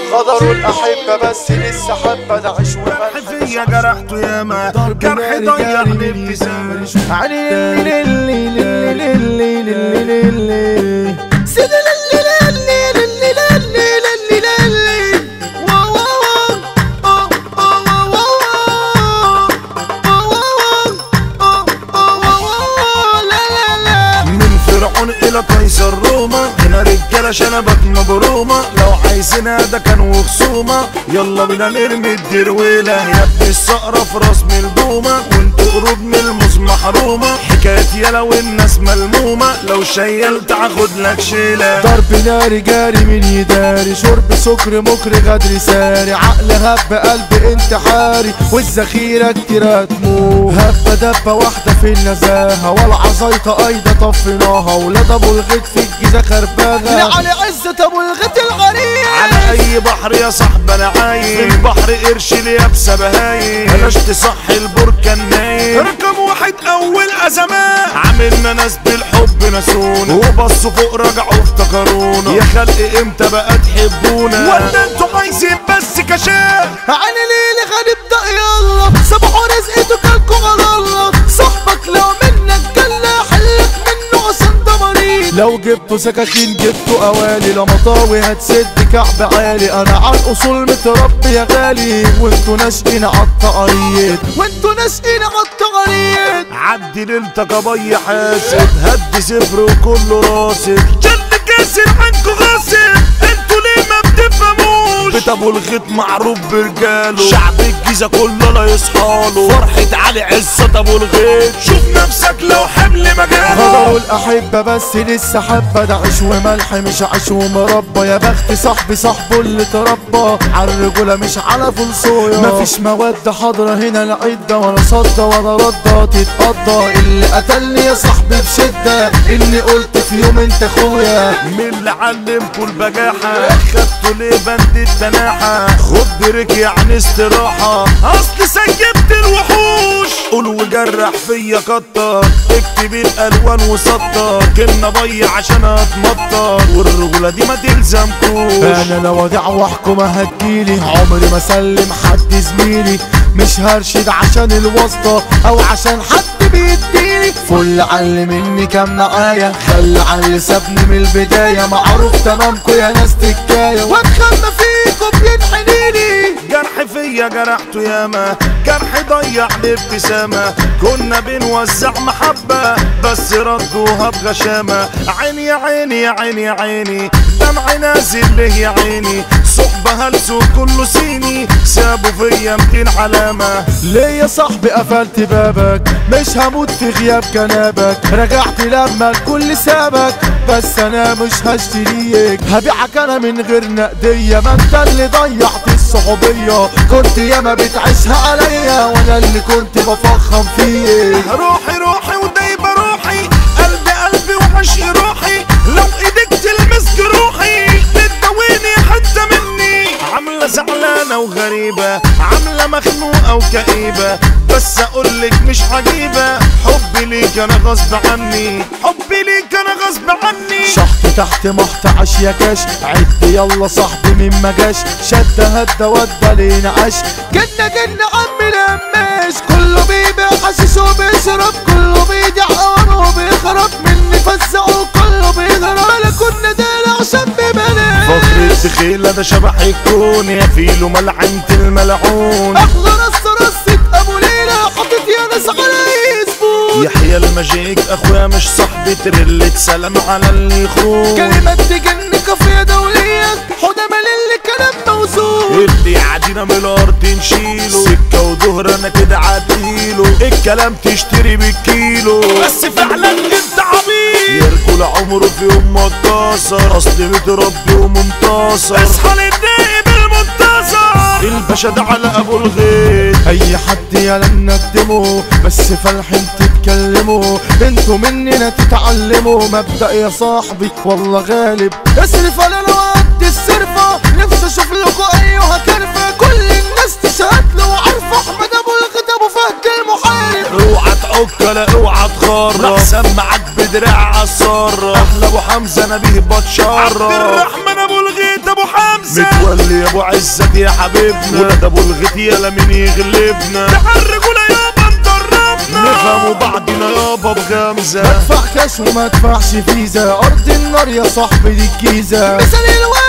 غدروا الأحبة بس لسه حبة ده عيش وملح فيا جرحته ياما جرح ضيع الابتسامة علي لي لي لي لي لي لي لي لي سيدي لي لي لي لي لي لي لي لي لي واو واو واو واو واو واو واو واو واو لا لا لا من فرعون الى قيصر روما هنا رجاله شنبك مبرومه لو عايزينها ده كان وخصومه يلا بينا نرمي الدرويله يا ابني الصقره في راس ملبومه وانتوا قرود من الموز محرومه حكايه يلا والناس ملمومه لو شيلت هاخد لك شيله ضرب ناري جاري من يداري شرب سكر مكر غدر ساري عقل هب قلب انتحاري والذخيرة كتير هتموت هبة دبة واحدة في النزاهة والعزيطة ايضا طفيناها ولاد ابو الغيط في الجيزة خربانة لعلي عزة ابو الغيط الغريب على اي بحر يا صاحبي انا عايم في البحر قرش اليابسه بهايم بلاش تصحي البركان نايم رقم واحد اول ازمات عاملنا ناس بالحب نسونا وبصوا فوق رجعوا افتكرونا يا خلق امتى بقى تحبونا ولا انتوا عايزين بس كشاف علي ليلي هنبدأ يلا صبحوا رزقته كلكم على الله صاحبك لو منك جلا حلك منه عشان ده مريض لو جبتوا سكاكين جبتوا قوالي لا مطاوي هتسد كعب عالي انا على الاصول متربي يا غالي وانتوا ناشئين عالتقاريد وانتوا ناشئين عالتقاريد عدي ليلتك ابي حاسب هدي صفر وكله راسب جل كاسر عنكو غاصب انتوا ليه ما بتفهموش بيت ابو الغيط معروف برجاله شعب الجيزه كله لا يصحاله فرحه علي عزت ابو الغيط شوف نفسك لو حمل مجاله غدروا الأحبة بس لسه حبة ده عيش وملح مش عيش ومربى يا بخت صاحبي صاحبه اللي تربى على الرجولة مش على فول صويا مفيش مواد حاضرة هنا لا عدة ولا صدى ولا ردة تتقضى اللي قتلني يا صاحبي بشدة اللي قلت في يوم انت اخويا مين اللي علمكوا البجاحة خدتوا ليه بند التناحة خد بريك يعني استراحة اصل سيبت الوحوش قول وجرح فيا كتر اكتب الالوان وسطر كنا بيع عشان اتمطر والرجولة دي ما تلزمكوش انا لو وديع واحكم هتجيلي عمري ما اسلم حد زميلي مش هرشد عشان الواسطة او عشان حد بيديني فل علي مني كام معايا خلي علي سابني من البداية معروف تمامكو يا ناس تكاية واتخمى فيكم ينحنيني جرح فيا جرحته ياما جرح ضيع الابتسامة كنا بنوزع محبة بس ردوها بغشامة عيني يا عيني يا عيني يا عيني دمع نازل ليه يا عيني صحبة هلسو كله سيني سابوا فيا 200 علامة ليه يا صاحبي قفلت بابك مش هموت في غياب جنابك رجعت لما الكل سابك بس انا مش هشتريك هبيعك انا من غير نقدية ما انت اللي ضيعت الصحوبية كنت ياما بتعيشها عليا وانا اللي كنت بفخم فيك روحي روحي ودايبة روحي قلبي قلبي وعشق روحي لو ايدك تلمس جروحي بتداويني حتة مني عاملة زعلانة وغريبة عاملة مخنوقة وكئيبة بس اقولك مش عجيبة حبي ليك انا غصب عني حبي ليك انا غصب عني شحط تحت محت عش يا كاش عد يلا صاحبي من ما جاش شد هدى ودى لينا عش جنة جنة عم لماش كله بيبيع حشيش وبيشرب كله بيدي حوار وبيخرب مني فزعوا كله بيهرب ولا كنا داير عشان ببلاش فخر الدخيلة ده شبح الكون يا فيلو ملعنة الملعون اخضر رصة ابو ليلى حطيت يا ناس على اسبوع يحيى المجيك اخويا مش صاحبي ترلة سلام على اللي يخون كلمات تجن كافية دولية حدى ملل كلام موزون اللي عادينا من الارض نشيله سكة وظهر انا كده عديله الكلام تشتري بالكيلو بس فعلا انت عبيط يرجل عمره في يوم ما اتكسر اصل متربي ومنتصر اصحى للنائب المنتصر الباشا ده على ابو الغيط اي حد يلا نقدمه بس فالحين تتكلموا انتوا مننا تتعلموا مبدأ يا صاحبي والله غالب اصرف على الوقت السرفة نفسي اشوف لكم ايها كرفة كل الناس تشهد له وعارفة احمد ابو الغد ابو فهد المحارب اوعى تعك لا اوعى تخرب راح سمعك بدراع عالصرة احلى ابو حمزه نبيه بتشرف عبد الرحمن ابو الغيط ابو حمزه غمزة متولي يا ابو عزت يا حبيبنا ولاد ابو الغيط يلا مين يغلبنا تحرجونا يابا مدربنا نفهموا بعضنا يابا بغمزة ادفع كاش وما ادفعش فيزا ارض النار يا صاحبي دي الجيزه مثال الواد